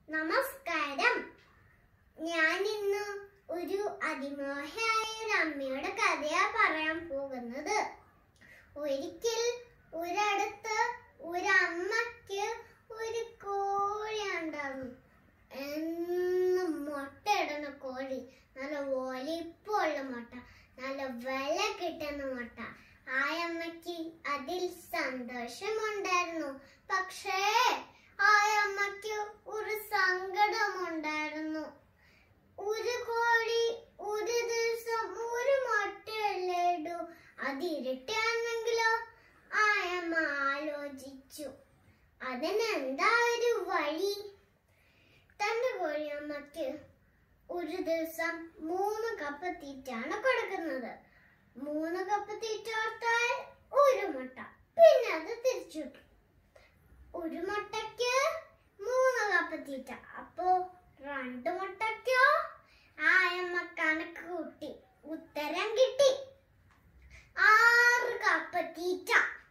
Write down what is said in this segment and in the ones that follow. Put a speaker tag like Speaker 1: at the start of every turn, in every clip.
Speaker 1: നമസ്കാരം ഞാൻ ഇന്ന് ഒരു അതിമോഹയായ ഒരു അമ്മയുടെ കഥയാ പറയാൻ പോകുന്നത് ഒരിക്കൽ ഒരിടത്ത് ഒരു അമ്മയ്ക്ക് ഒരു കോഴി ഉണ്ടായിരുന്നു എന്നും മുട്ടയിടുന്ന കോഴി നല്ല വലിപ്പമുള്ള മുട്ട നല്ല വില കിട്ടുന്ന മുട്ട ആ അമ്മയ്ക്ക് അതിൽ സന്തോഷമുണ്ടായിരുന്നു പക്ഷേ ആ അമ്മയ്ക്ക് ഒരു സങ്കടമുണ്ടായിരുന്നു ഒരു കോഴി ഒരു ദിവസം ഒരു മുട്ടയല്ലേ ഇടൂ അത് ഇരട്ടിയാണെങ്കിലോ ആ അമ്മ ആലോചിച്ചു അതിനെന്താ ഒരു വഴി തന്റെ കോഴിയമ്മയ്ക്ക് ഒരു ദിവസം മൂന്ന് കപ്പ് തീറ്റാണ് കൊടുക്കുന്നത് മൂന്ന് കപ്പ് തീറ്റ കൊടുത്താൽ ഒരു മുട്ട പിന്നെ അത് തിരിച്ചിട്ടു ഒരു മുട്ടയ്ക്ക് മൂന്ന് കപ്പ് തീറ്റ അപ്പോ രണ്ട് മുട്ടയ്ക്കോ ആയമ്മ കണക്ക് കൂട്ടി ഉത്തരം കിട്ടി ആറ് കപ്പ് തീറ്റ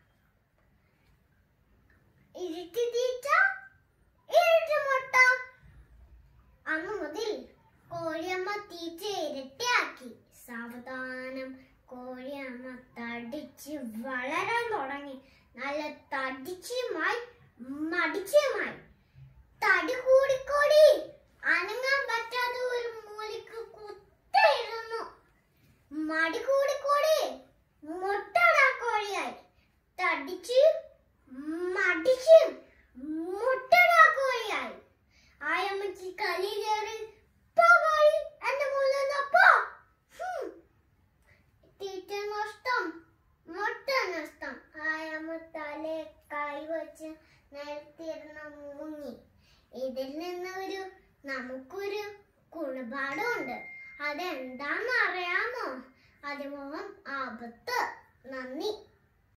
Speaker 1: ഇരട്ടി തീറ്റ ഇരട്ടി മുട്ട അന്ന് മുതൽ കോഴിയമ്മ തീറ്റ ഇരട്ടിയാക്കി സാവധാനം കോഴിയമ്മ തടിച്ച് വളരാൻ തുടങ്ങി നല്ല തടിച്ചുമായി മടിച്ചുമായി തടി കൂടിക്കൂടി അനങ്ങാൻ പറ്റാതെ ഒരു മൂലക്ക് കുത്തയിരുന്നു മടി കൂടിക്കൂടി മുട്ടടാ കോഴിയായി തടിച്ച് മടിച്ച് മുട്ടടാ കോഴിയായി ആയമ്മക്ക് കളി കയറി പോ കോഴി എന്റെ മുകളിൽ നിന്ന് പോ ഹും. തീറ്റ നഷ്ടം മുട്ട നഷ്ടം ആയമ്മ തലേ കൈവച്ച് നിലത്തിരുന്ന് മുങ്ങി ഇതിൽ നിന്ന് ഒരു നമുക്കൊരു ഗുണപാഠമുണ്ട് അതെന്താന്ന് അറിയാമോ അതിമോഹം ആപത്ത് നന്ദി